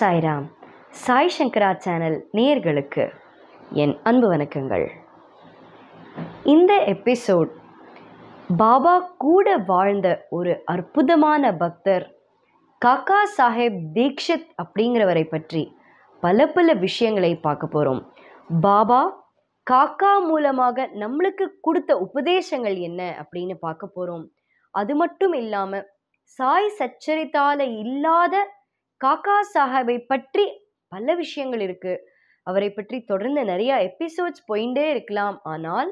சாய்ராம் சாய் சங்கரா channel நேயர்களுக்கு என் அன்பு வணக்கங்கள் இந்த எபிசோட் பாபா கூட வாழ்ந்த ஒரு அற்புதமான பக்தர் காக்கா சாஹேப் தீக்ஷித் அப்படிங்கிறவரை பற்றி பல பல விஷயங்களை பார்க்க போகிறோம் பாபா காக்கா மூலமாக நம்மளுக்கு கொடுத்த உபதேசங்கள் என்ன அப்படின்னு பார்க்க போகிறோம் அது மட்டும் இல்லாமல் சாய் சச்சரித்தால இல்லாத காக்கா சாஹேபை பற்றி பல விஷயங்கள் இருக்கு அவரை பற்றி தொடர்ந்து நிறைய எபிசோட்ஸ் போயிட்டே இருக்கலாம் ஆனால்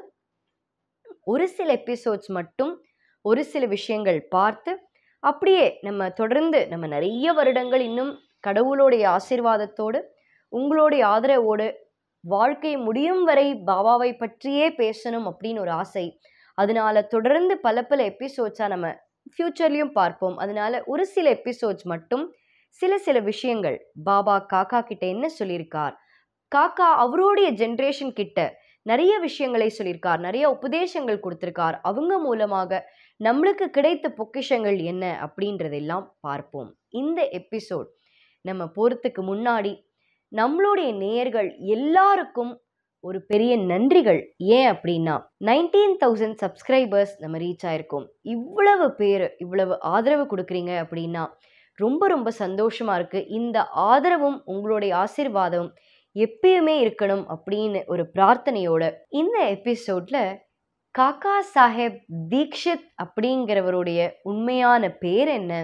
ஒரு சில எபிசோட்ஸ் மட்டும் ஒரு சில விஷயங்கள் பார்த்து அப்படியே நம்ம தொடர்ந்து நம்ம நிறைய வருடங்கள் இன்னும் கடவுளுடைய ஆசீர்வாதத்தோடு உங்களுடைய ஆதரவோடு வாழ்க்கை முடியும் வரை பாபாவை பற்றியே பேசணும் அப்படின்னு ஒரு ஆசை அதனால தொடர்ந்து பல பல எபிசோட்ஸாக நம்ம ஃப்யூச்சர்லேயும் பார்ப்போம் அதனால ஒரு சில எபிசோட்ஸ் மட்டும் சில சில விஷயங்கள் பாபா காக்கா கிட்ட என்ன சொல்லியிருக்கார் காக்கா அவருடைய ஜென்ரேஷன் கிட்ட நிறைய விஷயங்களை சொல்லியிருக்கார் நிறைய உபதேசங்கள் கொடுத்துருக்கார் அவங்க மூலமாக நம்மளுக்கு கிடைத்த பொக்கிஷங்கள் என்ன அப்படின்றதெல்லாம் பார்ப்போம் இந்த எபிசோட் நம்ம போகிறதுக்கு முன்னாடி நம்மளுடைய நேயர்கள் எல்லாருக்கும் ஒரு பெரிய நன்றிகள் ஏன் அப்படின்னா நைன்டீன் தௌசண்ட் சப்ஸ்கிரைபர்ஸ் நம்ம ரீச் ஆயிருக்கோம் இவ்வளவு பேர் இவ்வளவு ஆதரவு கொடுக்குறீங்க அப்படின்னா ரொம்ப ரொம்ப சந்தோஷமா இருக்கு இந்த ஆதரவும் உங்களுடைய ஆசிர்வாதம் எப்பயுமே இருக்கணும் அப்படின்னு ஒரு பிரார்த்தனையோட இந்த எபிசோட்ல காக்கா சாஹேப் தீக்ஷித் அப்படிங்கிறவருடைய உண்மையான பேர் என்ன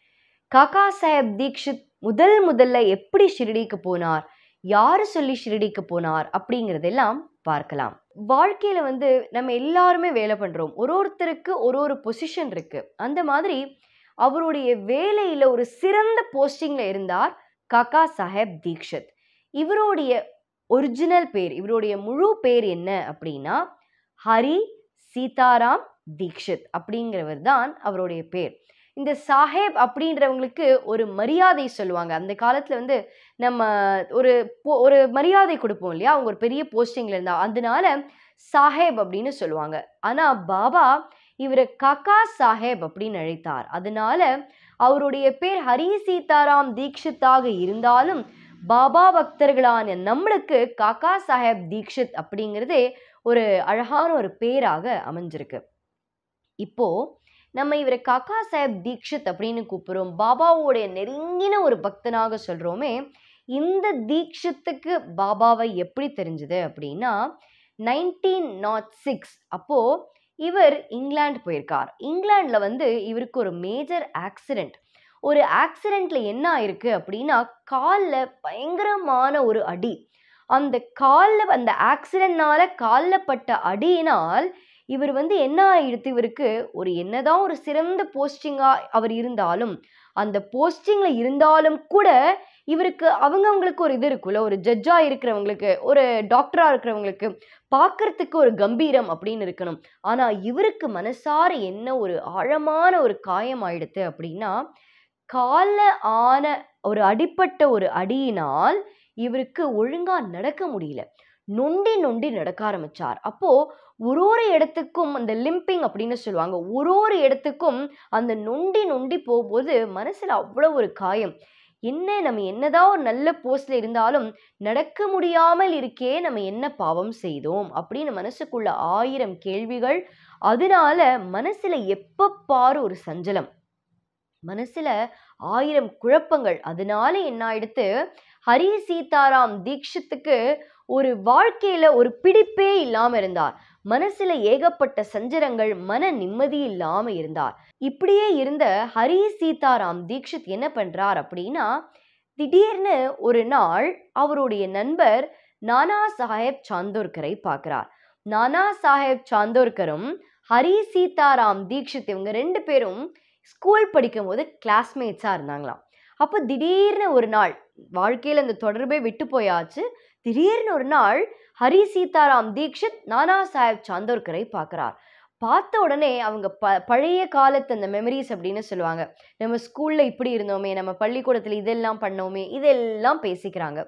காக்கா சாஹேப் தீக்ஷித் முதல் முதல்ல எப்படி ஷிரடிக்கு போனார் யார் சொல்லி ஷிரடிக்கு போனார் அப்படிங்கிறதெல்லாம் பார்க்கலாம் வாழ்க்கையில வந்து நம்ம எல்லாருமே வேலை பண்றோம் ஒரு ஒருத்தருக்கு ஒரு ஒரு பொசிஷன் இருக்கு அந்த மாதிரி அவருடைய வேலையில ஒரு சிறந்த போஸ்டிங்ல இருந்தார் காக்கா சாஹேப் தீக்ஷித் இவருடைய ஒரிஜினல் பேர் இவருடைய முழு பேர் என்ன அப்படின்னா ஹரி சீதாராம் தீக்ஷித் அப்படிங்கிறவர் தான் அவருடைய பேர் இந்த சாஹேப் அப்படின்றவங்களுக்கு ஒரு மரியாதை சொல்லுவாங்க அந்த காலத்தில் வந்து நம்ம ஒரு போ- ஒரு மரியாதை கொடுப்போம் இல்லையா அவங்க ஒரு பெரிய போஸ்டிங்கில் இருந்தா அதனால சாஹேப் அப்படின்னு சொல்லுவாங்க ஆனால் பாபா இவரை காக்கா சாஹேப் அப்படின்னு அழைத்தார் அதனால அவருடைய பேர் ஹரி சீதாராம் தீக்ஷித்தாக இருந்தாலும் பாபா பக்தர்களான நம்மளுக்கு காக்கா சாஹேப் தீக்ஷித் அப்படிங்கிறதே ஒரு அழகான ஒரு பேராக அமைஞ்சிருக்கு இப்போ நம்ம இவரை காக்கா சாஹேப் தீக்ஷித் அப்படின்னு கூப்பிடுறோம் பாபாவோடைய நெருங்கின ஒரு பக்தனாக சொல்றோமே இந்த தீக்ஷித்துக்கு பாபாவை எப்படி தெரிஞ்சது அப்படின்னா நைன்டீன் நாட் சிக்ஸ் அப்போ இவர் இங்கிலாந்து போயிருக்கார் இங்கிலாந்துல வந்து இவருக்கு ஒரு மேஜர் ஆக்சிடென்ட் ஒரு ஆக்சிடென்ட்ல என்ன ஆயிருக்கு அப்படின்னா காலில் பயங்கரமான ஒரு அடி அந்த காலில் அந்த ஆக்சிடென்ட்னால காலில் பட்ட அடியினால் இவர் வந்து என்ன ஆயிடுத்து இவருக்கு ஒரு என்னதான் ஒரு சிறந்த போஸ்டிங்கா அவர் இருந்தாலும் அந்த போஸ்டிங்ல இருந்தாலும் கூட இவருக்கு அவங்கவங்களுக்கு ஒரு இது இருக்குல்ல ஒரு ஜட்ஜா இருக்கிறவங்களுக்கு ஒரு டாக்டரா இருக்கிறவங்களுக்கு பார்க்கறதுக்கு ஒரு கம்பீரம் அப்படின்னு இருக்கணும் ஆனா இவருக்கு மனசார என்ன ஒரு ஆழமான ஒரு காயம் ஆயிடுத்து அப்படின்னா கால ஆன ஒரு அடிப்பட்ட ஒரு அடியினால் இவருக்கு ஒழுங்கா நடக்க முடியல நொண்டி நொண்டி நடக்க ஆரம்பிச்சார் அப்போ ஒரு ஒரு இடத்துக்கும் அந்த லிம்பிங் அப்படின்னு சொல்லுவாங்க ஒரு ஒரு இடத்துக்கும் அந்த நொண்டி நொண்டி போகும்போது மனசுல அவ்வளோ ஒரு காயம் என்ன நம்ம என்னதான் ஒரு நல்ல போஸ்ட்ல இருந்தாலும் நடக்க முடியாமல் இருக்கே நம்ம என்ன பாவம் செய்தோம் அப்படின்னு மனசுக்குள்ள ஆயிரம் கேள்விகள் அதனால மனசுல எப்ப பாரு ஒரு சஞ்சலம் மனசுல ஆயிரம் குழப்பங்கள் அதனால என்ன ஆயிடுத்து ஹரி சீதாராம் தீக்ஷித்துக்கு ஒரு வாழ்க்கையில ஒரு பிடிப்பே இல்லாம இருந்தார் மனசுல ஏகப்பட்ட சஞ்சலங்கள் மன நிம்மதி இல்லாம இருந்தார் இப்படியே இருந்த ஹரி சீதாராம் தீக்ஷித் என்ன பண்றார் அப்படின்னா திடீர்னு ஒரு நாள் அவருடைய நண்பர் நானா சாஹேப் சாந்தோர்கரை பார்க்கிறார் நானா சாஹேப் சாந்தோர்கரும் ஹரி சீதாராம் தீக்ஷித் இவங்க ரெண்டு பேரும் ஸ்கூல் படிக்கும்போது கிளாஸ்மேட்ஸாக இருந்தாங்களாம் அப்போ திடீர்னு ஒரு நாள் வாழ்க்கையில் அந்த தொடர்பே விட்டு போயாச்சு திடீர்னு ஒரு நாள் ஹரி சீதாராம் தீக்ஷித் நானா சாஹேப் சாந்தோர்கரை பார்க்குறார் பார்த்த உடனே அவங்க ப பழைய காலத்து அந்த மெமரிஸ் அப்படின்னு சொல்லுவாங்க நம்ம ஸ்கூலில் இப்படி இருந்தோமே நம்ம பள்ளிக்கூடத்தில் இதெல்லாம் பண்ணோமே இதெல்லாம் பேசிக்கிறாங்க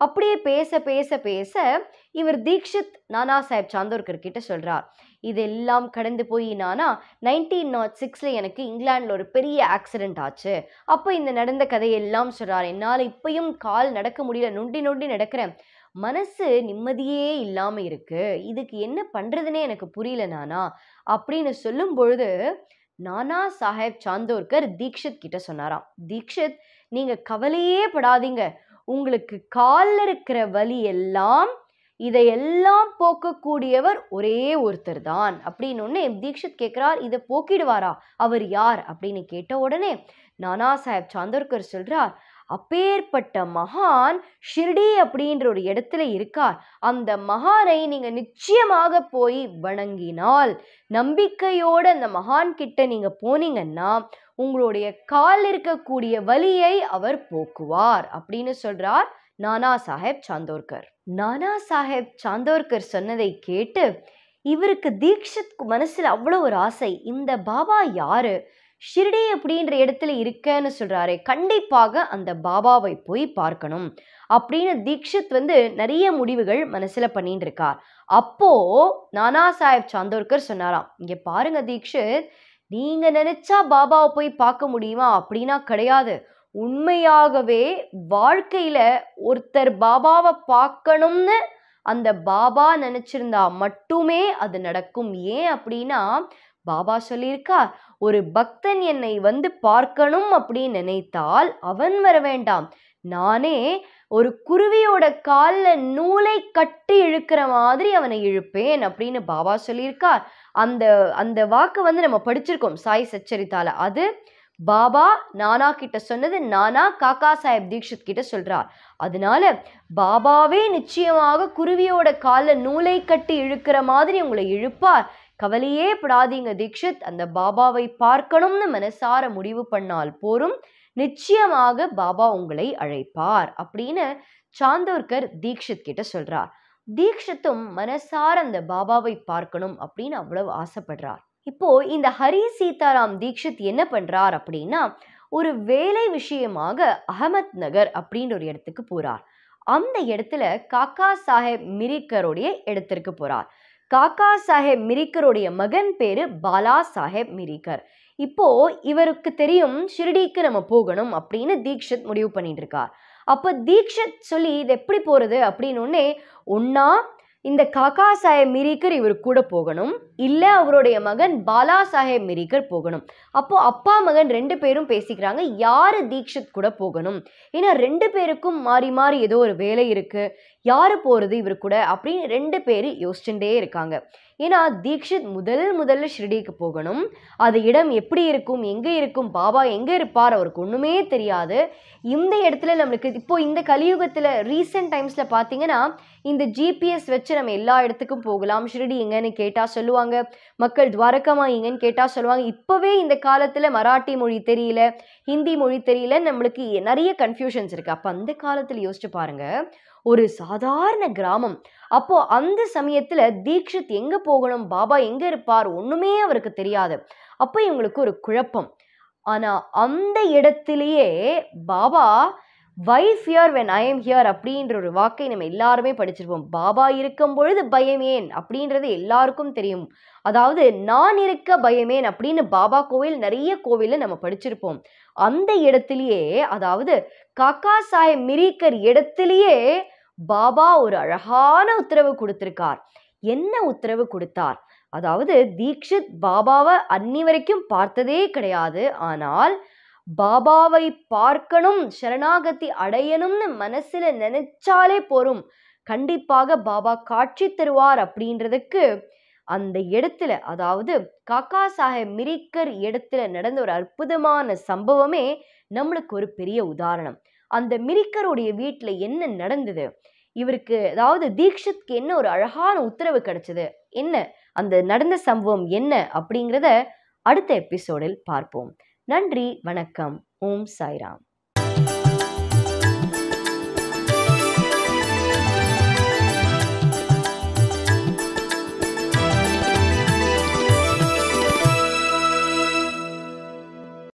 அப்படியே பேச பேச பேச இவர் தீக்ஷித் நானா சாஹேப் சாந்தோர்கர் கிட்ட சொல்றார் இதெல்லாம் கடந்து போய் நானா நைன்டீன் நாட் சிக்ஸில் எனக்கு இங்கிலாண்டில் ஒரு பெரிய ஆக்சிடென்ட் ஆச்சு அப்போ இந்த நடந்த கதையெல்லாம் சொல்கிறார் என்னால் இப்பயும் கால் நடக்க முடியல நொண்டி நொண்டி நடக்கிறேன் மனசு நிம்மதியே இல்லாமல் இருக்கு இதுக்கு என்ன பண்ணுறதுனே எனக்கு புரியல நானா அப்படின்னு சொல்லும் பொழுது நானா சாஹேப் சாந்தோர்கர் தீக்ஷித் கிட்ட சொன்னாராம் தீக்ஷித் நீங்கள் கவலையே படாதீங்க உங்களுக்கு காலில் இருக்கிற வலி எல்லாம் இதையெல்லாம் போக்கக்கூடியவர் ஒரே ஒருத்தர் தான் அப்படின்னு உடனே தீக்ஷித் கேட்குறார் இதை போக்கிடுவாரா அவர் யார் அப்படின்னு கேட்ட உடனே நானா சாஹேப் சாந்தோர்கர் சொல்றார் அப்பேற்பட்ட மகான் ஷிர்டி அப்படின்ற ஒரு இடத்துல இருக்கார் அந்த மகானை நீங்க நிச்சயமாக போய் வணங்கினால் நம்பிக்கையோட அந்த மகான் கிட்ட நீங்க போனீங்கன்னா உங்களுடைய கால் இருக்கக்கூடிய வலியை அவர் போக்குவார் அப்படின்னு சொல்றார் நானா சாஹேப் சாந்தோர்கர் நானா சாஹேப் சாந்தோர்கர் சொன்னதை கேட்டு இவருக்கு தீக்ஷித் மனசுல அவ்வளோ ஒரு ஆசை இந்த பாபா யாரு ஷிர்டி அப்படின்ற இடத்துல இருக்கேன்னு சொல்றாரே கண்டிப்பாக அந்த பாபாவை போய் பார்க்கணும் அப்படின்னு தீக்ஷித் வந்து நிறைய முடிவுகள் மனசுல பண்ணிட்டு இருக்கார் அப்போ நானா சாஹேப் சாந்தோர்கர் சொன்னாராம் இங்க பாருங்க தீக்ஷித் நீங்க நினைச்சா பாபாவை போய் பார்க்க முடியுமா அப்படின்னா கிடையாது உண்மையாகவே வாழ்க்கையில ஒருத்தர் பாபாவை பார்க்கணும்னு அந்த பாபா நினைச்சிருந்தா மட்டுமே அது நடக்கும் ஏன் அப்படின்னா பாபா சொல்லியிருக்கார் ஒரு பக்தன் என்னை வந்து பார்க்கணும் அப்படின்னு நினைத்தால் அவன் வர வேண்டாம் நானே ஒரு குருவியோட காலில் நூலை கட்டி இழுக்கிற மாதிரி அவனை இழுப்பேன் அப்படின்னு பாபா சொல்லியிருக்கார் அந்த அந்த வாக்கை வந்து நம்ம படிச்சிருக்கோம் சாய் சச்சரித்தால அது பாபா நானா கிட்ட சொன்னது நானா காக்கா சாஹேப் தீக்ஷித் கிட்ட சொல்றார் அதனால பாபாவே நிச்சயமாக குருவியோட காலில் நூலை கட்டி இழுக்கிற மாதிரி உங்களை இழுப்பார் கவலையே படாதீங்க தீக்ஷித் அந்த பாபாவை பார்க்கணும்னு மனசார முடிவு பண்ணால் போரும் நிச்சயமாக பாபா உங்களை அழைப்பார் அப்படின்னு சாந்தோர்கர் தீக்ஷித் கிட்ட சொல்றார் தீக்ஷித்தும் மனசார அந்த பாபாவை பார்க்கணும் அப்படின்னு அவ்வளவு ஆசைப்படுறார் இப்போ இந்த ஹரி சீதாராம் தீக்ஷித் என்ன பண்றார் அப்படின்னா ஒரு வேலை விஷயமாக அகமத் நகர் அப்படின்ற ஒரு இடத்துக்கு போறார் அந்த இடத்துல காக்கா சாஹேப் மிரிக்கருடைய இடத்திற்கு போறார் காக்கா சாஹேப் மிரிக்கருடைய மகன் பேரு பாலா சாஹேப் மிரிக்கர் இப்போ இவருக்கு தெரியும் ஷிரடிக்கு நம்ம போகணும் அப்படின்னு தீக்ஷித் முடிவு பண்ணிட்டு இருக்கார் அப்போ தீக்ஷித் சொல்லி இது எப்படி போறது அப்படின்னு உடனே ஒன்னா இந்த காக்கா சாஹேப் மிரிக்கர் இவர் கூட போகணும் இல்லை அவருடைய மகன் பாலா சாஹேப் மிரிக்கர் போகணும் அப்போ அப்பா மகன் ரெண்டு பேரும் பேசிக்கிறாங்க யாரு தீக்ஷித் கூட போகணும் ஏன்னா ரெண்டு பேருக்கும் மாறி மாறி ஏதோ ஒரு வேலை இருக்கு யாரு போறது இவர் கூட அப்படின்னு ரெண்டு பேர் யோசிச்சுட்டே இருக்காங்க ஏன்னா தீக்ஷித் முதல் முதல்ல ஷிரடிக்கு போகணும் அது இடம் எப்படி இருக்கும் எங்கே இருக்கும் பாபா எங்கே இருப்பார் அவருக்கு ஒன்றுமே தெரியாது இந்த இடத்துல நம்மளுக்கு இப்போ இந்த கலியுகத்தில் ரீசெண்ட் டைம்ஸில் பார்த்தீங்கன்னா இந்த ஜிபிஎஸ் வச்சு நம்ம எல்லா இடத்துக்கும் போகலாம் ஷிரடி எங்கன்னு கேட்டால் சொல்லுவாங்க மக்கள் துவாரகமா எங்கன்னு கேட்டால் சொல்லுவாங்க இப்போவே இந்த காலத்தில் மராட்டி மொழி தெரியல ஹிந்தி மொழி தெரியல நம்மளுக்கு நிறைய கன்ஃபியூஷன்ஸ் இருக்குது அப்போ அந்த காலத்தில் யோசிச்சு பாருங்க ஒரு சாதாரண கிராமம் அப்போ அந்த சமயத்துல தீக்ஷித் எங்க போகணும் பாபா எங்க இருப்பார் ஒண்ணுமே அவருக்கு தெரியாது அப்போ இவங்களுக்கு ஒரு குழப்பம் ஆனா அந்த இடத்திலேயே பாபா wife here when I am here அப்படின்ற ஒரு வாக்கை நம்ம எல்லாருமே படிச்சிருப்போம் பாபா இருக்கும் பொழுது பயம் ஏன் அப்படின்றது எல்லாருக்கும் தெரியும் அதாவது நான் இருக்க பயமேன் அப்படின்னு பாபா கோவில் நிறைய கோவிலில் நம்ம படிச்சிருப்போம் அந்த இடத்திலேயே அதாவது காக்கா சாஹேப் மிரிக்கர் இடத்திலேயே பாபா ஒரு அழகான உத்தரவு கொடுத்திருக்கார் என்ன உத்தரவு கொடுத்தார் அதாவது தீக்ஷித் பாபாவை அன்னி வரைக்கும் பார்த்ததே கிடையாது ஆனால் பாபாவை பார்க்கணும் சரணாகதி அடையணும்னு மனசுல நினைச்சாலே போரும் கண்டிப்பாக பாபா காட்சி தருவார் அப்படின்றதுக்கு அந்த இடத்துல அதாவது காக்கா சாஹேப் மிரிக்கர் இடத்துல நடந்த ஒரு அற்புதமான சம்பவமே நம்மளுக்கு ஒரு பெரிய உதாரணம் அந்த மிரிக்கருடைய வீட்டில் என்ன நடந்தது இவருக்கு அதாவது தீக்ஷித்க்கு என்ன ஒரு அழகான உத்தரவு கிடைச்சது என்ன அந்த நடந்த சம்பவம் என்ன அப்படிங்கிறத அடுத்த எபிசோடில் பார்ப்போம் நன்றி வணக்கம் ஓம் சாய்ராம்